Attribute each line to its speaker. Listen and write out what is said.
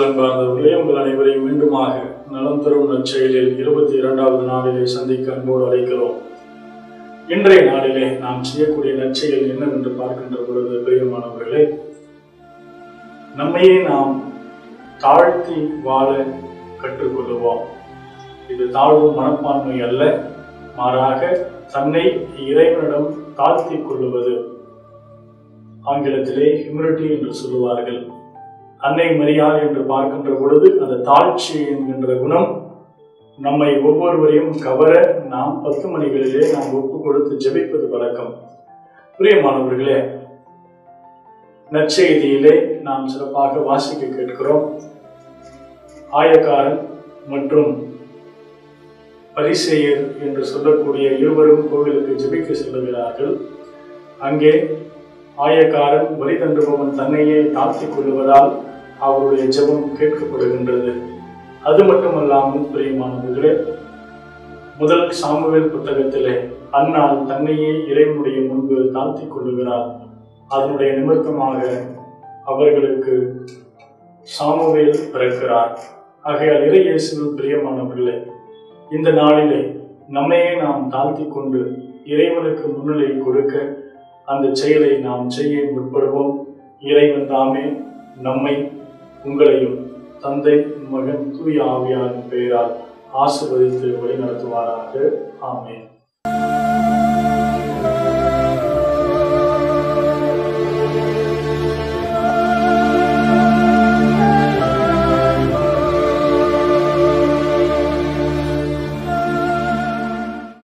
Speaker 1: கிறிஸ்துவ அன்பார்ந்தவர்களே உங்கள் அனைவரையும் மீண்டுமாக நலம் தரும் நற்செயலில் இருபத்தி இரண்டாவது நாளிலே சந்திக்க அன்போடு அழைக்கிறோம் இன்றைய நாளிலே நாம் செய்யக்கூடிய நற்செயல் என்னவென்று பார்க்கின்ற பொழுது பிரியமானவர்களே நம்மையே நாம் தாழ்த்தி வாழ கற்றுக்கொள்ளுவோம் இது தாழ்வு மனப்பான்மை அல்ல மாறாக தன்னை இறைவனிடம் தாழ்த்தி கொள்ளுவது ஆங்கிலத்திலே ஹியூமிலிட்டி என்று சொல்லுவார்கள் அன்னை மரியாள் என்று பார்க்கின்ற பொழுது அந்த தாழ்ச்சி என்கின்ற குணம் நம்மை ஒவ்வொருவரையும் கவர நாம் பத்து மணிகளிலே நாம் ஒப்பு கொடுத்து ஜெபிப்பது வழக்கம் பிரியமானவர்களே நற்செய்தியிலே நாம் சிறப்பாக வாசிக்க கேட்கிறோம் ஆயக்காரன் மற்றும் பரிசெயர் என்று சொல்லக்கூடிய இருவரும் கோவிலுக்கு ஜெபிக்க செல்லுகிறார்கள் அங்கே ஆயக்காரன் வரி தண்டுபவன் தன்னையே தாழ்த்திக் கொள்வதால் அவருடைய ஜெபம் கேட்கப்படுகின்றது அது மட்டுமல்லாமல் பிரியமானவர்களே முதல் சாமுவேல் புத்தகத்திலே அன்னாள் தன்னையே இறைவனுடைய முன்பு தாழ்த்திக் கொள்ளுகிறார் அதனுடைய நிமித்தமாக அவர்களுக்கு சாமுவேல் பிறக்கிறார் ஆகையால் இறை இயேசுவில் பிரியமானவர்களே இந்த நாளிலே நம்மையே நாம் தாழ்த்தி கொண்டு இறைவனுக்கு முன்னிலை கொடுக்க அந்த செயலை நாம் செய்ய முற்படுவோம் இறைவன் தாமே நம்மை உங்களையும் தந்தை மகன் தூய ஆவியாரின் பெயரால் ஆசிர்வதித்து வழிநடத்துவாராக ஆமென்